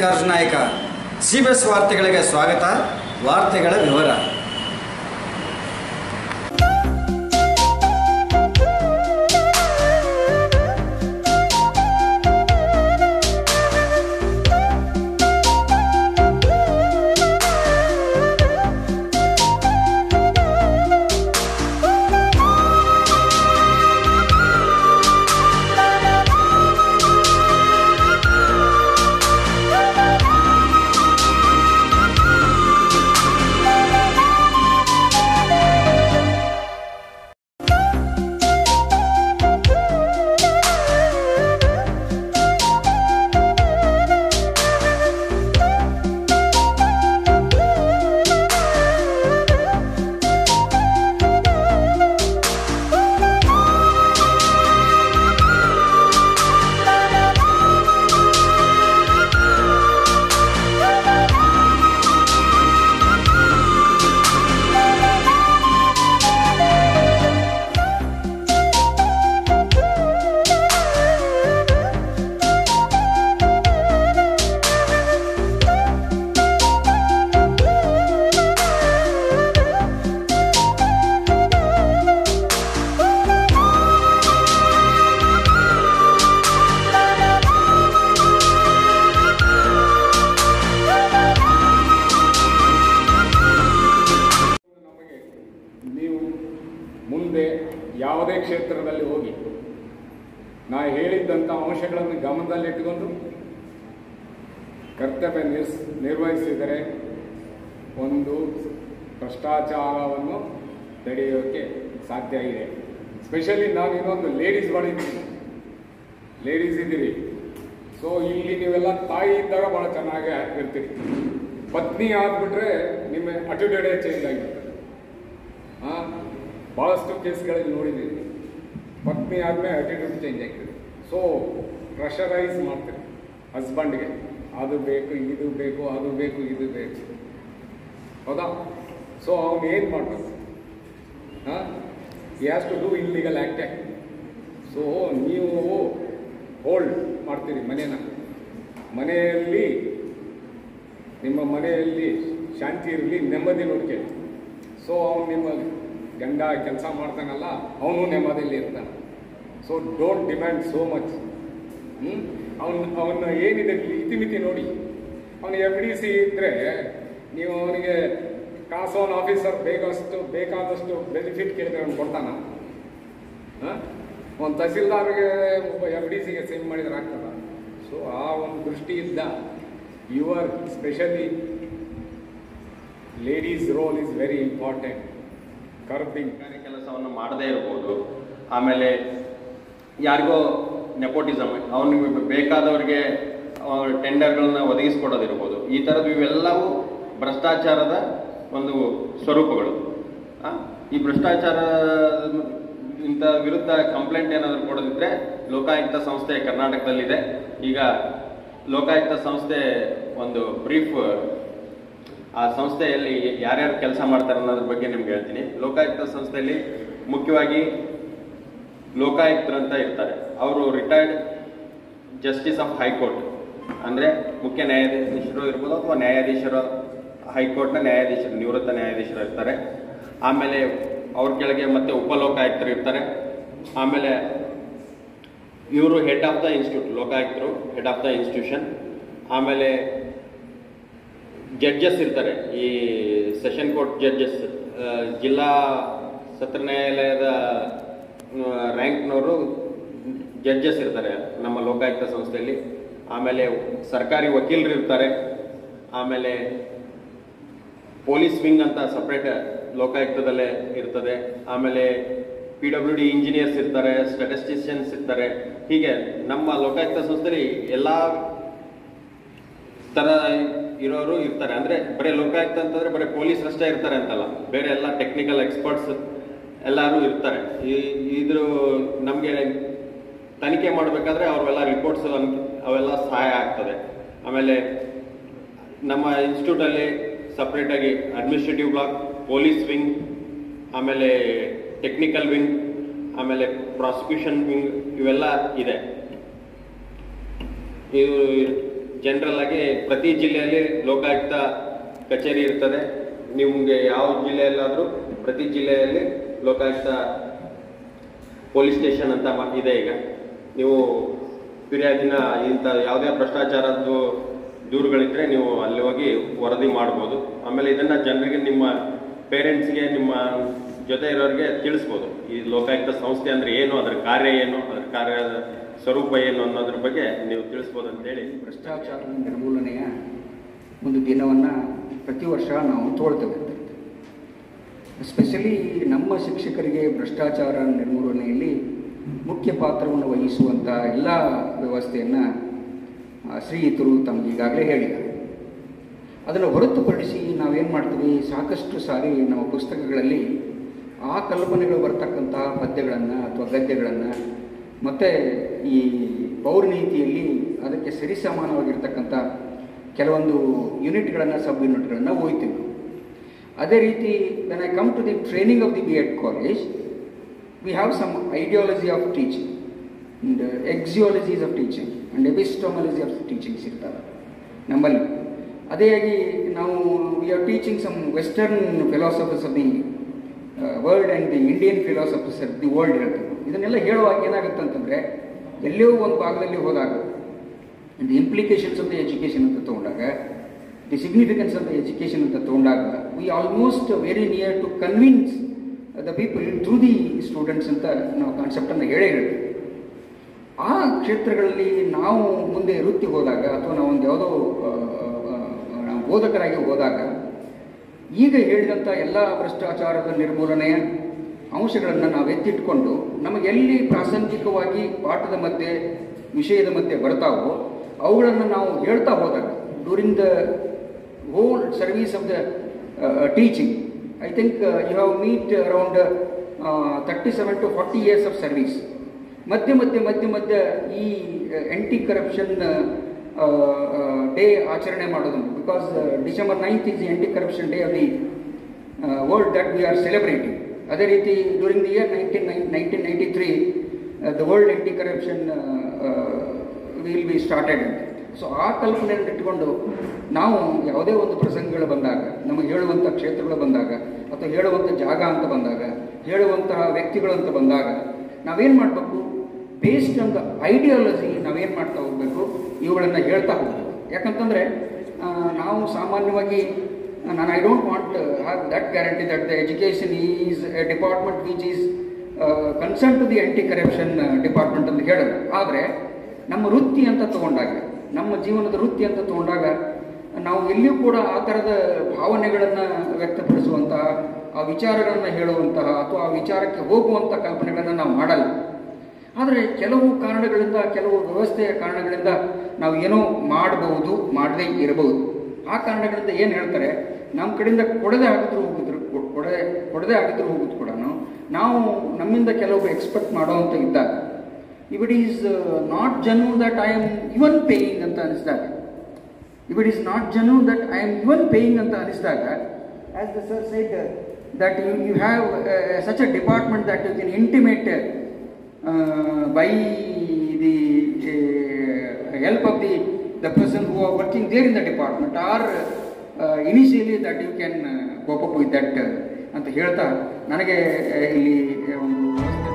George ನಾಯಕ C B S ವಾರ್ತೆಗಳಿಗೆ ಸ್ವಾಗತ ವಾರ್ತೆಗಳ ವಿವರ ನಮಗೆ ನೀವು ಮುಂದೆ ಯಾವುದೇ ಕ್ಷೇತ್ರದಲ್ಲಿ ಹೋಗಿ ನಾ ಹೇಳಿದ್ದಂಥ ಅಂಶಗಳನ್ನು ಗಮನದಲ್ಲಿಟ್ಟುಕೊಂಡು ಕರ್ತವ್ಯ ನಿರ್ಸ್ ನಿರ್ವಹಿಸಿದರೆ ಒಂದು ಭ್ರಷ್ಟಾಚಾರವನ್ನು ತಡೆಯೋಕ್ಕೆ ಸಾಧ್ಯ ಇದೆ ಸ್ಪೆಷಲಿ ನಾನು ಇನ್ನೊಂದು ಲೇಡೀಸ್ ಮಾಡಿದ್ದೀನಿ ಲೇಡೀಸ್ ಇದ್ದೀರಿ ಸೊ ಇಲ್ಲಿ ನೀವೆಲ್ಲ ತಾಯಿ ಇದ್ದಾಗ ಭಾಳ ಚೆನ್ನಾಗಿ ಇರ್ತೀರಿ ಪತ್ನಿ ಆದ್ಬಿಟ್ರೆ ನಿಮ್ಮ ಅಟಿಟ್ಯೂಡೇ ಚೇಂಜ್ ಆಗಿರ್ತದೆ ಹಾಂ ಭಾಳಷ್ಟು ಕೇಸ್ಗಳಲ್ಲಿ ನೋಡಿದ್ದೀವಿ ಪತ್ನಿ ಆದಮೇಲೆ ಅಟಿಟ್ಯೂಡ್ ಚೇಂಜ್ ಆಗ್ತದೆ ಸೊ ಪ್ರೆಷರೈಸ್ ಮಾಡ್ತೀರಿ ಹಸ್ಬೆಂಡ್ಗೆ ಅದು ಬೇಕು ಇದು ಬೇಕು ಅದು ಬೇಕು ಇದು ಬೇಕು ಹೌದಾ ಸೊ ಅವನು ಏನು ಮಾಡ್ಬೇಕು ಹಾಂ ಈ has to do illegal act so ನೀವು ಹೋಲ್ಡ್ ಮಾಡ್ತೀರಿ ಮನೇನ ಮನೆಯಲ್ಲಿ ನಿಮ್ಮ ಮನೆಯಲ್ಲಿ ಶಾಂತಿ ಇರಲಿ ನೆಮ್ಮದಿ ನೋಡ್ಕೊಳ್ಳಿ ಸೊ ಅವನು ನಿಮ್ಮ ಗಂಡ ಕೆಲಸ ಮಾಡ್ತಾನಲ್ಲ ಅವನು ನೆಮ್ಮದಿಯಲ್ಲಿ ಇರ್ತಾನೆ so don't demand so much ಹ್ಞೂ ಅವನು ಅವನ ಏನಿದೆ ಇತಿಮಿತಿ ನೋಡಿ ಅವನು ಎಫ್ ಡಿ ಸಿ ಇದ್ದರೆ ನೀವು ಅವನಿಗೆ ಕಾಸು ಅವನ ಆಫೀಸರ್ ಬೇಕಷ್ಟು ಬೇಕಾದಷ್ಟು ಬೆನಿಫಿಟ್ ಕೇಳಿದ್ರೆ ಅವ್ನು ಕೊಡ್ತಾನ ಹಾಂ ಒಂದು ತಹಸೀಲ್ದಾರ್ಗೆ ಒಬ್ಬ ಎಫ್ ಡಿ ಸಿಗೆ ಸೇವ್ ಮಾಡಿದ್ರೆ ಆಗ್ತದ ಸೊ ಆ ಒಂದು ದೃಷ್ಟಿಯಿಂದ your specially ladies role is very important curbing ಸರ್ಕಾರಿ ಕೆಲಸವನ್ನು ಮಾಡದೇ ಇರ್ಬೋದು ಆಮೇಲೆ ಯಾರಿಗೋ ನೆಪೋಟಿಸಮ್ ಅವನಿಗೆ ಬೇಕಾದವರಿಗೆ ಟೆಂಡರ್ಗಳನ್ನ ಒದಗಿಸ್ಕೊಡೋದಿರ್ಬೋದು ಈ ಥರದ್ದು ಇವೆಲ್ಲವೂ ಭ್ರಷ್ಟಾಚಾರದ ಒಂದು ಸ್ವರೂಪಗಳು ಆ, ಈ ಭ್ರಷ್ಟಾಚಾರ ಇಂಥ ವಿರುದ್ಧ ಕಂಪ್ಲೇಂಟ್ ಏನಾದರೂ ಕೊಡೋದಿದ್ರೆ ಲೋಕಾಯುಕ್ತ ಸಂಸ್ಥೆ ಕರ್ನಾಟಕದಲ್ಲಿದೆ ಈಗ ಲೋಕಾಯುಕ್ತ ಸಂಸ್ಥೆ ಒಂದು ಬ್ರೀಫ್ ಆ ಸಂಸ್ಥೆಯಲ್ಲಿ ಯಾರ್ಯಾರು ಕೆಲಸ ಮಾಡ್ತಾರೆ ಅನ್ನೋದ್ರ ಬಗ್ಗೆ ನಿಮ್ಗೆ ಹೇಳ್ತೀನಿ ಲೋಕಾಯುಕ್ತ ಸಂಸ್ಥೆಯಲ್ಲಿ ಮುಖ್ಯವಾಗಿ ಲೋಕಾಯುಕ್ತರು ಅಂತ ಇರ್ತಾರೆ ಅವರು ರಿಟೈರ್ಡ್ ಜಸ್ಟಿಸ್ ಆಫ್ ಹೈಕೋರ್ಟ್ ಅಂದರೆ ಮುಖ್ಯ ನ್ಯಾಯಾಧೀಶರು ಇರ್ಬೋದು ಅಥವಾ ನ್ಯಾಯಾಧೀಶರು ಹೈಕೋರ್ಟ್ನ ನ್ಯಾಯಾಧೀಶರು ನಿವೃತ್ತ ನ್ಯಾಯಾಧೀಶರು ಇರ್ತಾರೆ ಆಮೇಲೆ ಅವ್ರ ಕೆಳಗೆ ಮತ್ತೆ ಉಪಲೋಕಾಯುಕ್ತರು ಇರ್ತಾರೆ ಆಮೇಲೆ ಇವರು ಹೆಡ್ ಆಫ್ ದ ಇನ್ಸ್ಟಿಟ್ಯೂಟ್ ಲೋಕಾಯುಕ್ತರು ಹೆಡ್ ಆಫ್ ದ ಇನ್ಸ್ಟಿಟ್ಯೂಷನ್ ಆಮೇಲೆ ಜಡ್ಜಸ್ ಇರ್ತಾರೆ ಈ ಸೆಷನ್ ಕೋರ್ಟ್ ಜಡ್ಜಸ್ ಜಿಲ್ಲಾ ಸತ್ರ ನ್ಯಾಯಾಲಯದ ರ್ಯಾಂಕ್ನವರು ಜಡ್ಜಸ್ ಇರ್ತಾರೆ ನಮ್ಮ ಲೋಕಾಯುಕ್ತ ಸಂಸ್ಥೆಯಲ್ಲಿ ಆಮೇಲೆ ಸರ್ಕಾರಿ ವಕೀಲರು ಇರ್ತಾರೆ ಆಮೇಲೆ ಪೊಲೀಸ್ ವಿಂಗ್ ಅಂತ ಸಪ್ರೇಟ್ ಲೋಕಾಯುಕ್ತದಲ್ಲೇ ಇರ್ತದೆ ಆಮೇಲೆ ಪಿ ಡಬ್ಲ್ಯೂ ಡಿ ಇಂಜಿನಿಯರ್ಸ್ ಇರ್ತಾರೆ ಸ್ಟ್ಯಾಟಿಸ್ಟಿಷಿಯನ್ಸ್ ಇರ್ತಾರೆ ಹೀಗೆ ನಮ್ಮ ಲೋಕಾಯುಕ್ತ ಸಂಸ್ಥೆಯಲ್ಲಿ ಎಲ್ಲ ತರ ಇರೋರು ಇರ್ತಾರೆ ಅಂದ್ರೆ ಬರೀ ಲೋಕಾಯುಕ್ತ ಅಂತಂದ್ರೆ ಬರೀ ಪೊಲೀಸ್ ಅಷ್ಟೇ ಇರ್ತಾರೆ ಅಂತಲ್ಲ ಬೇರೆ ಎಲ್ಲ ಟೆಕ್ನಿಕಲ್ ಎಕ್ಸ್ಪರ್ಟ್ಸ್ ಎಲ್ಲರೂ ಇರ್ತಾರೆ ಈ ಇದ್ರ ನಮಗೆ ತನಿಖೆ ಮಾಡಬೇಕಾದ್ರೆ ಅವ್ರೆಲ್ಲ ರಿಪೋರ್ಟ್ಸ್ ಅವೆಲ್ಲ ಸಹಾಯ ಆಗ್ತದೆ ಆಮೇಲೆ ನಮ್ಮ ಇನ್ಸ್ಟಿಟ್ಯೂಟಲ್ಲಿ ಸಪ್ರೇಟಾಗಿ ಅಡ್ಮಿನಿಸ್ಟ್ರೇಟಿವ್ ಬ್ಲಾಕ್ ಪೊಲೀಸ್ ವಿಂಗ್ ಆಮೇಲೆ ಟೆಕ್ನಿಕಲ್ ವಿಂಗ್ ಆಮೇಲೆ ಪ್ರಾಸಿಕ್ಯೂಷನ್ ವಿಂಗ್ ಇವೆಲ್ಲ ಇದೆ ಇದು ಜನರಲ್ ಆಗಿ ಪ್ರತಿ ಜಿಲ್ಲೆಯಲ್ಲಿ ಲೋಕಾಯುಕ್ತ ಕಚೇರಿ ಇರ್ತದೆ ನಿಮಗೆ ಯಾವ ಜಿಲ್ಲೆಯಲ್ಲಾದರೂ ಪ್ರತಿ ಜಿಲ್ಲೆಯಲ್ಲಿ ಲೋಕಾಯುಕ್ತ ಪೊಲೀಸ್ ಸ್ಟೇಷನ್ ಅಂತ ಮ- ಇದೆ ಈಗ ನೀವು ಫಿರ್ಯಾದಿನ ಇಂಥ ಯಾವುದೇ ಭ್ರಷ್ಟಾಚಾರದ್ದು ದೂರುಗಳಿದ್ರೆ ನೀವು ಅಲ್ಲಿ ಹೋಗಿ ವರದಿ ಮಾಡ್ಬೋದು ಆಮೇಲೆ ಇದನ್ನ ಜನರಿಗೆ ನಿಮ್ಮ ಪೇರೆಂಟ್ಸ್ಗೆ ನಿಮ್ಮ ಜೊತೆ ಇರೋರಿಗೆ ತಿಳಿಸ್ಬೋದು ಈ ಲೋಕಾಯುಕ್ತ ಸಂಸ್ಥೆ ಅಂದ್ರೆ ಏನು ಅದರ ಕಾರ್ಯ ಏನು ಅದರ ಕಾರ್ಯದ ಸ್ವರೂಪ ಏನು ಅನ್ನೋದ್ರ ಬಗ್ಗೆ ನೀವು ತಿಳಿಸ್ಬೋದು ಅಂತೇಳಿ ಭ್ರಷ್ಟಾಚಾರ ನಿರ್ಮೂಲನೆಯ ಒಂದು ದಿನವನ್ನು ಪ್ರತಿ ವರ್ಷ ನಾವು ತಗೊಳ್ತೇವೆ ಎಸ್ಪೆಷಲಿ ನಮ್ಮ ಶಿಕ್ಷಕರಿಗೆ ಭ್ರಷ್ಟಾಚಾರ ನಿರ್ಮೂಲನೆಯಲ್ಲಿ ಮುಖ್ಯ ಪಾತ್ರವನ್ನು ವಹಿಸುವಂಥ ಎಲ್ಲ ವ್ಯವಸ್ಥೆಯನ್ನು ಶ್ರೀಯುತರು ತಮಗೆ ಈಗಾಗಲೇ ಹೇಳಿದ್ದಾರೆ ಅದನ್ನು ಹೊರತುಪಡಿಸಿ ನಾವೇನು ಮಾಡ್ತೀವಿ ಸಾಕಷ್ಟು ಸಾರಿ ನಮ್ಮ ಪುಸ್ತಕಗಳಲ್ಲಿ ಆ ಕಲ್ಪನೆಗಳು ಬರ್ತಕ್ಕಂಥ ಪದ್ಯಗಳನ್ನು ಅಥವಾ ಗದ್ಯಗಳನ್ನು ಮತ್ತು ಈ ಪೌರನೀತಿಯಲ್ಲಿ ಅದಕ್ಕೆ ಸರಿಸಮಾನವಾಗಿರ್ತಕ್ಕಂಥ ಕೆಲವೊಂದು ಯೂನಿಟ್ಗಳನ್ನು ಸಬ್ ಯೂನಿಟ್ಗಳನ್ನು ಓದ್ತೀವಿ ನಾವು. ಅದೇ ರೀತಿ when I come to the training of the B Ed college we have some ideology of teaching and axiologies of teaching and epistemology of teachings ಇರ್ತವೆ ನಮ್ಮಲ್ಲಿ ಅದೇ ಆಗಿ ನಾವು we are teaching some western philosophers of the world and the Indian philosophers of the world ಹೇಳ್ತೀವಿ ಇದನ್ನೆಲ್ಲ ಹೇಳುವಾಗ ಏನಾಗುತ್ತೆ ಅಂತಂದರೆ ಎಲ್ಲೋ ಒಂದು ಭಾಗದಲ್ಲಿ ಹೋದಾಗ the implications of the education ಅಂತ ತೊಗೊಂಡಾಗ the significance of the education ಅಂತ ತೊಗೊಂಡಾಗ we almost very near to convince the people through the students ಅಂತ ನಾವು ಕಾನ್ಸೆಪ್ಟನ್ನು ಹೇಳೇ ಹೇಳ್ತೀವಿ ಆ ಕ್ಷೇತ್ರಗಳಲ್ಲಿ ನಾವು ಮುಂದೆ ವೃತ್ತಿ ಹೋದಾಗ ಅಥವಾ ನಾವು ಒಂದು ಯಾವುದೋ ಆ, ಆ, ಆ, ನಾವು ಬೋಧಕರಾಗಿ ಹೋದಾಗ ಈಗ ಹೇಳಿದಂಥ ಎಲ್ಲ ಭ್ರಷ್ಟಾಚಾರದ ನಿರ್ಮೂಲನೆಯ ಅಂಶಗಳನ್ನು ನಾವು ಎತ್ತಿಟ್ಕೊಂಡು ನಮಗೆ ಎಲ್ಲಿ ಪ್ರಾಸಂಗಿಕವಾಗಿ ಪಾಠದ ಮಧ್ಯೆ ವಿಷಯದ ಮಧ್ಯೆ ಬರ್ತಾವೋ ಅವುಗಳನ್ನು ನಾವು ಹೇಳ್ತಾ ಹೋದಾಗ during the whole service of the teaching I think you have meet around thirty seven to forty years of service ಮಧ್ಯೆ ಮಧ್ಯೆ ಮಧ್ಯೆ ಮಧ್ಯೆ ಈ ಆ್ಯಂಟಿ ಕರಪ್ಷನ್ ಡೇ ಆಚರಣೆ ಮಾಡೋದು because December ninth is the anti corruption day of the world that we are celebrating ಅದೇ ರೀತಿ during the year nineteen nine nineteen ninety three the world anti corruption will be started ಅಂತ so ಆ ಕಲ್ಪನೆಯನ್ನು ಇಟ್ಕೊಂಡು ನಾವು ಯಾವುದೇ ಒಂದು ಪ್ರಸಂಗಗಳು ಬಂದಾಗ ನಮಗೆ ಹೇಳುವಂಥ ಕ್ಷೇತ್ರಗಳು ಬಂದಾಗ ಅಥವಾ ಹೇಳುವಂಥ ಜಾಗ ಅಂತ ಬಂದಾಗ ಹೇಳುವಂತಹ ವ್ಯಕ್ತಿಗಳು ಅಂತ ಬಂದಾಗ ನಾವೇನು ಮಾಡಬೇಕು ಬೇಸ್ಡ್ ಆನ್ ದ ಐಡಿಯಾಲಜಿ ನಾವೇನು ಮಾಡ್ತಾ ಹೋಗಬೇಕು ಇವುಗಳನ್ನು ಹೇಳ್ತಾ ಹೋಗಬೇಕು ಯಾಕಂತಂದರೆ ನಾವು ಸಾಮಾನ್ಯವಾಗಿ ನಾನು I don't want have that guarantee that the education is a department which is concern to the anti corruption department ಅಂತ ಹೇಳೋದು ಆದರೆ ನಮ್ಮ ವೃತ್ತಿ ಅಂತ ತಗೊಂಡಾಗ ನಮ್ಮ ಜೀವನದ ವೃತ್ತಿ ಅಂತ ತಗೊಂಡಾಗ ನಾವು ಎಲ್ಲಿಯೂ ಕೂಡ ಆ ಥರದ ಭಾವನೆಗಳನ್ನು ವ್ಯಕ್ತಪಡಿಸುವಂತಹ ಆ ವಿಚಾರಗಳನ್ನು ಹೇಳುವಂತಹ ಅಥವಾ ಆ ವಿಚಾರಕ್ಕೆ ಹೋಗುವಂಥ ಕಲ್ಪನೆಗಳನ್ನು ನಾವು ಮಾಡಲ್ಲ ಆದರೆ ಕೆಲವು ಕಾರಣಗಳಿಂದ ಕೆಲವು ವ್ಯವಸ್ಥೆಯ ಕಾರಣಗಳಿಂದ ನಾವು ಏನೋ ಮಾಡಬಹುದು ಮಾಡದೇ ಇರಬಹುದು ಆ ಕಾರಣಗಳಿಂದ ಏನು ಹೇಳ್ತಾರೆ ನಮ್ಮ ಕಡೆಯಿಂದ ಕೊಡದೆ ಆಗಿದ್ರು ಹೋಗಿದ್ರು ಕೊ- ಕೊಡದೆ ಕೊಡದೆ ಆಗಿದ್ರು ಹೋಗುದು ಕೂಡ ನಾವು ನಮ್ಮಿಂದ ಕೆಲವು ಎಕ್ಸ್ಪೆಕ್ಟ್ ಮಾಡೋವಂಥ ಇದ್ದಾಗ if it is not genuine that I am even paying ಅಂತ ಅನಿಸಿದಾಗ if it is not genuine that I am even paying ಅಂತ ಅನಿಸಿದಾಗ as the sir side that you you have such a department that you can intimate by the help of the the person who are working there in the department or uh, initially that you can uh, cope up with that uh, ಅಂತ ಹೇಳ್ತಾ ನನಗೆ uh, ಇಲ್ಲಿ ಒಂದು ವ್ಯವಸ್ಥೆ